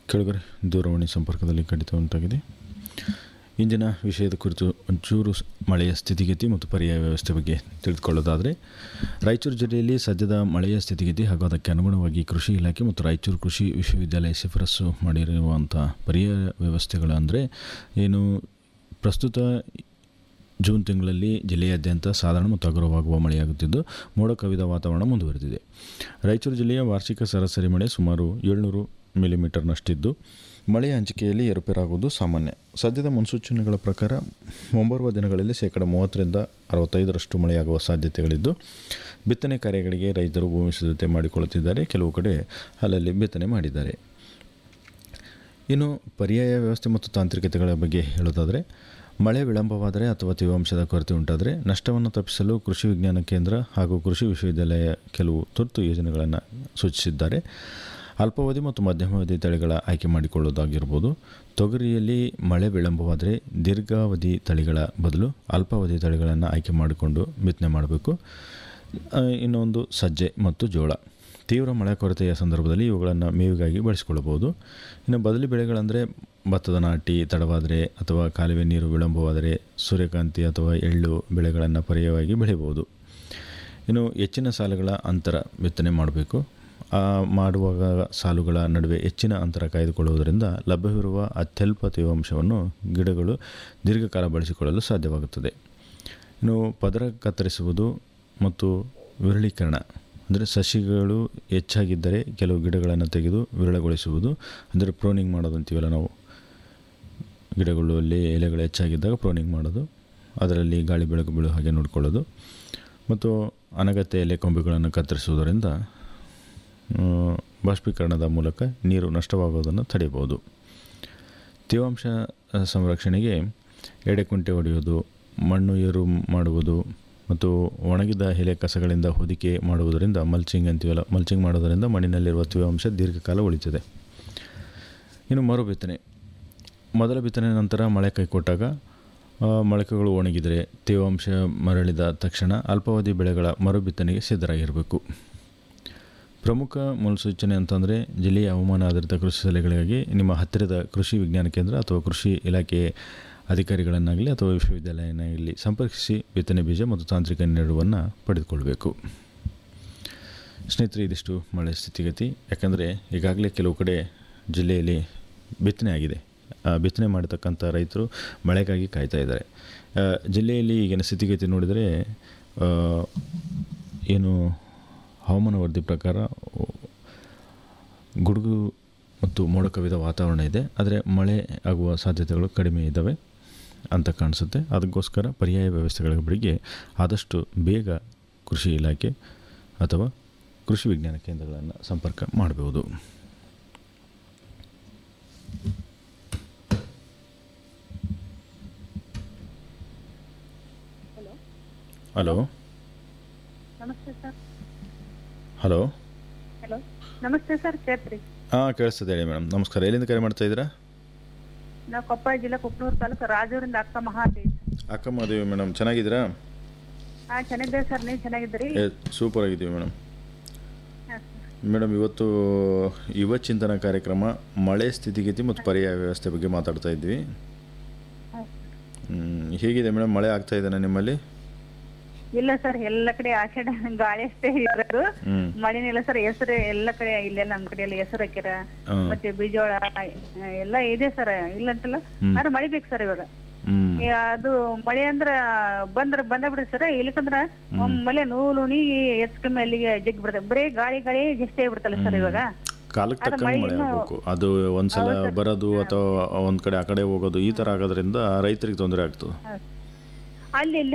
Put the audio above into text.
ಕೆಳಗಡೆ ದೂರವಾಣಿ ಸಂಪರ್ಕದಲ್ಲಿ ಕಡಿತ ಉಂಟಾಗಿದೆ ಇಂದಿನ ವಿಷಯದ ಕುರಿತು ಒಂಚೂರು ಸ್- ಮಳೆಯ ಸ್ಥಿತಿಗತಿ ಮತ್ತು ಪರ್ಯಾಯ ವ್ಯವಸ್ಥೆ ಬಗ್ಗೆ ತಿಳಿದುಕೊಳ್ಳೋದಾದರೆ ರಾಯಚೂರು ಜಿಲ್ಲೆಯಲ್ಲಿ ಸದ್ಯದ ಮಳೆಯ ಸ್ಥಿತಿಗತಿ ಹಾಗೂ ಅದಕ್ಕೆ ಅನುಗುಣವಾಗಿ ಕೃಷಿ ಇಲಾಖೆ ಮತ್ತು ರಾಯಚೂರು ಕೃಷಿ ವಿಶ್ವವಿದ್ಯಾಲಯ ಶಿಫಾರಸು ಮಾಡಿರುವಂಥ ಪರ್ಯಾಯ ವ್ಯವಸ್ಥೆಗಳು ಅಂದರೆ ಏನು ಪ್ರಸ್ತುತ ಜೂನ್ ತಿಂಗಳಲ್ಲಿ ಜಿಲ್ಲೆಯಾದ್ಯಂತ ಸಾಧಾರಣ ಮತ್ತು ಹಗುರವಾಗುವ ಮಳೆಯಾಗುತ್ತಿದ್ದು ಮೋಡ ಕವಿದ ವಾತಾವರಣ ಮುಂದುವರೆದಿದೆ ರಾಯಚೂರು ಜಿಲ್ಲೆಯ ವಾರ್ಷಿಕ ಸರಾಸರಿ ಮಳೆ ಸುಮಾರು ಏಳ್ನೂರು ಮಿಲಿಮೀಟರ್ನಷ್ಟಿದ್ದು ಮಳೆಯ ಹಂಚಿಕೆಯಲ್ಲಿ ಏರುಪೇರಾಗುವುದು ಸಾಮಾನ್ಯ ಸದ್ಯದ ಮುನ್ಸೂಚನೆಗಳ ಪ್ರಕಾರ ಮುಂಬರುವ ದಿನಗಳಲ್ಲಿ ಶೇಕಡ ಮೂವತ್ತರಿಂದ ಅರವತ್ತೈದರಷ್ಟು ಮಳೆಯಾಗುವ ಸಾಧ್ಯತೆಗಳಿದ್ದು ಬಿತ್ತನೆ ಕಾರ್ಯಗಳಿಗೆ ರೈತರು ಭೂಮಿ ಸಿದ್ಧತೆ ಮಾಡಿಕೊಳ್ಳುತ್ತಿದ್ದಾರೆ ಕೆಲವು ಕಡೆ ಅಲ್ಲಲ್ಲಿ ಬಿತ್ತನೆ ಮಾಡಿದ್ದಾರೆ ಇನ್ನು ಪರ್ಯಾಯ ವ್ಯವಸ್ಥೆ ಮತ್ತು ತಾಂತ್ರಿಕತೆಗಳ ಬಗ್ಗೆ ಹೇಳೋದಾದರೆ ಮಳೆ ವಿಳಂಬವಾದರೆ ಅಥವಾ ತೇವಾಂಶದ ಕೊರತೆ ಉಂಟಾದರೆ ನಷ್ಟವನ್ನು ತಪ್ಪಿಸಲು ಕೃಷಿ ವಿಜ್ಞಾನ ಕೇಂದ್ರ ಹಾಗೂ ಕೃಷಿ ವಿಶ್ವವಿದ್ಯಾಲಯ ಕೆಲವು ತುರ್ತು ಯೋಜನೆಗಳನ್ನು ಸೂಚಿಸಿದ್ದಾರೆ ಅಲ್ಪಾವಧಿ ಮತ್ತು ಮಧ್ಯಮಾವಧಿ ತಳಿಗಳ ಆಯ್ಕೆ ಮಾಡಿಕೊಳ್ಳೋದಾಗಿರ್ಬೋದು ತೊಗರಿಯಲ್ಲಿ ಮಳೆ ವಿಳಂಬವಾದರೆ ದೀರ್ಘಾವಧಿ ತಳಿಗಳ ಬದಲು ಅಲ್ಪಾವಧಿ ತಳಿಗಳನ್ನು ಆಯ್ಕೆ ಮಾಡಿಕೊಂಡು ಬಿತ್ತನೆ ಮಾಡಬೇಕು ಆ, ಇನ್ನೊಂದು ಸಜ್ಜೆ ಮತ್ತು ಜೋಳ ತೀವ್ರ ಮಳೆ ಕೊರತೆಯ ಸಂದರ್ಭದಲ್ಲಿ ಇವುಗಳನ್ನು ಮೇವಿಗಾಗಿ ಬಳಸಿಕೊಳ್ಳಬಹುದು ಇನ್ನು ಬದಲಿ ಬೆಳೆಗಳಂದರೆ ಭತ್ತದ ನಾಟಿ ತಡವಾದರೆ ಅಥವಾ ಕಾಲುವೆ ನೀರು ವಿಳಂಬವಾದರೆ ಸೂರ್ಯಕಾಂತಿ ಅಥವಾ ಎಳ್ಳು ಬೆಳೆಗಳನ್ನು ಪರ್ಯಾಯವಾಗಿ ಬೆಳೆಯಬಹುದು ಇನ್ನು ಹೆಚ್ಚಿನ ಸಾಲುಗಳ ಅಂತರ ಬಿತ್ತನೆ ಮಾಡಬೇಕು ಆ ಮಾಡುವಾಗ ಸಾಲುಗಳ ನಡುವೆ ಹೆಚ್ಚಿನ ಅಂತರ ಕಾಯ್ದುಕೊಳ್ಳುವುದರಿಂದ ಲಭ್ಯವಿರುವ ಅತ್ಯಲ್ಪ ತೇವಾಂಶವನ್ನು ಗಿಡಗಳು ದೀರ್ಘಕಾಲ ಬಳಸಿಕೊಳ್ಳಲು ಸಾಧ್ಯವಾಗುತ್ತದೆ ಇನ್ನು ಪದರ ಕತ್ತರಿಸುವುದು ಮತ್ತು ವಿರಳೀಕರಣ ಅಂದರೆ ಸಸಿಗಳು ಹೆಚ್ಚಾಗಿದ್ದರೆ ಕೆಲವು ಗಿಡಗಳನ್ನು ತೆಗೆದು ವಿರಳಗೊಳಿಸುವುದು ಅಂದರೆ ಪ್ರೋನಿಂಗ್ ಮಾಡೋದು ಅಂತೀವಲ್ಲ ನಾವು ಗಿಡಗಳಲ್ಲಿ ಎಲೆಗಳು ಹೆಚ್ಚಾಗಿದ್ದಾಗ ಪ್ರೋನಿಂಗ್ ಮಾಡೋದು ಅದರಲ್ಲಿ ಗಾಳಿ ಬೆಳಕು ಬೀಳೋ ಹಾಗೆ ನೋಡಿಕೊಳ್ಳೋದು ಮತ್ತು ಅನಗತ್ಯ ಎಲೆ ಕೊಂಬೆಗಳನ್ನು ಕತ್ತರಿಸುವುದರಿಂದ ಆ, ಬಾಷ್ಪೀಕರಣದ ಮೂಲಕ ನೀರು ನಷ್ಟವಾಗುವುದನ್ನು ತಡೆಯಬಹುದು ತೇವಾಂಶ ಆ, ಸಂರಕ್ಷಣೆಗೆ ಎಡೆಕುಂಟೆ ಹೊಡೆಯುವುದು ಮಣ್ಣು ಏರು ಮಾಡುವುದು ಮತ್ತು ಒಣಗಿದ ಎಲೆ ಕಸಗಳಿಂದ ಹೊದಿಕೆ ಮಾಡುವುದರಿಂದ ಮಲ್ಚಿಂಗ್ ಅಂತೀವಲ್ಲ ಮಲ್ಚಿಂಗ್ ಮಾಡೋದರಿಂದ ಮಣ್ಣಿನಲ್ಲಿರುವ ತೇವಾಂಶ ದೀರ್ಘಕಾಲ ಉಳಿತದೆ ಇನ್ನು ಮರು ಬಿತ್ತನೆ ಮೊದಲ ಬಿತ್ತನೆ ನಂತರ ಮಳೆ ಕೈಕೊಟ್ಟಾಗ ಆ, ಮೊಳಕೆಗಳು ಒಣಗಿದರೆ ತೇವಾಂಶ ಮರಳಿದ ತಕ್ಷಣ ಅಲ್ಪಾವಧಿ ಬೆಳೆಗಳ ಮರು ಬಿತ್ತನೆಗೆ ಸಿದ್ಧರಾಗಿರಬೇಕು ಪ್ರಮುಖ ಮುನ್ಸೂಚನೆ ಅಂತಂದರೆ ಜಿಲ್ಲೆಯ ಹವಾಮಾನ ಆಧಾರಿತ ಕೃಷಿ ಸಲಹೆಗಳಿಗಾಗಿ ನಿಮ್ಮ ಹತ್ತಿರದ ಕೃಷಿ ವಿಜ್ಞಾನ ಕೇಂದ್ರ ಅಥವಾ ಕೃಷಿ ಇಲಾಖೆ ಅಧಿಕಾರಿಗಳನ್ನಾಗಲಿ ಅಥವಾ ವಿಶ್ವವಿದ್ಯಾಲಯನಾಗಲಿ ಸಂಪರ್ಕಿಸಿ ಬಿತ್ತನೆ ಬೀಜ ಮತ್ತು ತಾಂತ್ರಿಕ ನೆರವನ್ನು ಪಡೆದುಕೊಳ್ಬೇಕು ಸ್ನೇಹಿತರೆ ಇದಿಷ್ಟು ಮಳೆ ಸ್ಥಿತಿಗತಿ ಯಾಕಂದರೆ ಈಗಾಗಲೇ ಕೆಲವು ಕಡೆ ಜಿಲ್ಲೆಯಲ್ಲಿ ಬಿತ್ತನೆ ಆಗಿದೆ ಆ, ಬಿತ್ತನೆ ಮಾಡತಕ್ಕಂಥ ರೈತರು ಮಳೆಗಾಗಿ ಕಾಯ್ತಾ ಇದ್ದಾರೆ ಆ, ಜಿಲ್ಲೆಯಲ್ಲಿ ಈಗಿನ ಸ್ಥಿತಿಗತಿ ನೋಡಿದರೆ ಆ, ಏನು ಹವಾಮಾನ ವರದಿ ಪ್ರಕಾರ ಗುಡುಗು ಮತ್ತು ಮೋಡ ಕವಿದ ವಾತಾವರಣ ಇದೆ ಆದರೆ ಮಳೆ ಆಗುವ ಸಾಧ್ಯತೆಗಳು ಕಡಿಮೆ ಇದ್ದಾವೆ ಅಂತ ಕಾಣಿಸುತ್ತೆ ಅದಕ್ಕೋಸ್ಕರ ಪರ್ಯಾಯ ವ್ಯವಸ್ಥೆಗಳ ಬಗ್ಗೆ ಆದಷ್ಟು ಬೇಗ ಕೃಷಿ ಇಲಾಖೆ ಅಥವಾ ಕೃಷಿ ವಿಜ್ಞಾನ ಕೇಂದ್ರಗಳನ್ನು ಸಂಪರ್ಕ ಮಾಡಬಹುದು ಹಲೋ ನಮಸ್ತೆ ಸರ್ ಹಲೋ ಹಲೋ ನಮಸ್ತೆ ಸರ್ ಚೇತ್ರಿ ಹಾಂ ಕೇಳಿಸ್ತದೆ ಹೇಳಿ ಮೇಡಮ್ ನಮಸ್ಕಾರ ಎಲ್ಲಿಂದ ಕರೆ ಮಾಡ್ತಾ ಇದ್ದೀರಾ ನಾವು ಕೊಪ್ಪಳ ಜಿಲ್ಲಾ ಕುಕ್ನೂರು ತಾಲೂಕು ರಾಜೂರಿಂದ ಅಕ್ಕ ಮಹಾದೇವಿ ಅಕ್ಕ ಮಾದೇವಿ ಮೇಡಮ್ ಚೆನ್ನಾಗಿದ್ದೀರಾ ಹಾ ಚೆನ್ನಾಗಿದ್ದೇವೆ ಸರ್ ನೀವು ಚೆನ್ನಾಗಿದ್ದೀರಿ ಏ ಸೂಪರ್ ಆಗಿದ್ದೀವಿ ಮೇಡಮ್ ಹಾ, ಮೇಡಮ್ ಇವತ್ತು ಯುವ ಚಿಂತನ ಕಾರ್ಯಕ್ರಮ ಮಳೆ ಸ್ಥಿತಿಗತಿ ಮತ್ತು ಪರ್ಯಾಯ ವ್ಯವಸ್ಥೆ ಬಗ್ಗೆ ಮಾತಾಡ್ತಾ ಇದ್ವಿ ಹಾ. ಹ್ಮ್, ಹೇಗಿದೆ ಮೇಡಮ್ ಮಳೆ ಆಗ್ತಾ ಇದೆನಾ ನಿಮ್ಮಲ್ಲಿ ಇಲ್ಲ ಸರ್ ಎಲ್ಲ ಕಡೆ ಆ ಕಡೆ ಗಾಳಿ ಅಷ್ಟೇ ಇರೋದು ಹ್ಮ್ ಮಳೆನಿಲ್ಲ ಸರ್ ಹೆಸರು ಎಲ್ಲ ಕಡೆ ಇಲ್ಲೆಲ್ಲ ನಮ್ಮ ಕಡೆ ಎಲ್ಲ ಹೆಸರು ಹಾಕ್ಯಾರ ಹ್ಮ್. ಮತ್ತೆ ಬೀಜೋಳ ಎಲ್ಲ ಇದೆ ಸರ್ ಇಲ್ಲ ಅಂತಲ್ಲ ಹ್ಮ್. ಆದ್ರೆ ಮಳೆ ಬೇಕು ಸರ್ ಇವಾಗ ಹ್ಮ್ ಈ ಅದು ಮಳೆ ಅಂದ್ರ ಬಂದ್ರ ಬಂದ ಬಿಡ್ರಿ ಸರ್ ಇಲ್ಲಕಂದ್ರ ಒಮ್ಮೆಲೆ ನೂಲು ನೀ ಹೆಚ್ಚು ಕಮ್ಮಿ ಅಲ್ಲಿಗೆ ಜಗ್ ಬಿಡ್ತದೆ ಬರೀ ಗಾಳಿ ಗಾಳಿ ಜಾಸ್ತಿ ಆಗ್ಬಿಡ್ತಲ್ಲ ಸರ್ ಇವಾಗ ಕಾಲಕ್ಕೆ ಅದು ತಕ್ಕಂಗೆ ಮಳೆ ಮಳೆ ಇನ್ನೂ- ಆಗಬೇಕು ಅದು ಒಂದ್ಸಲ ಬರೋದು ಅಥವಾ ಒಂದ್ ಕಡೆ ಆ ಕಡೆ ಹೋಗೋದು ಈ ತರ ಆಗೋದ್ರಿಂದ ರೈತರಿಗೆ ತೊಂದರೆ ಆಗ್ತದೆ ಅಲ್ಲಿ ಇಲ್ಲಿ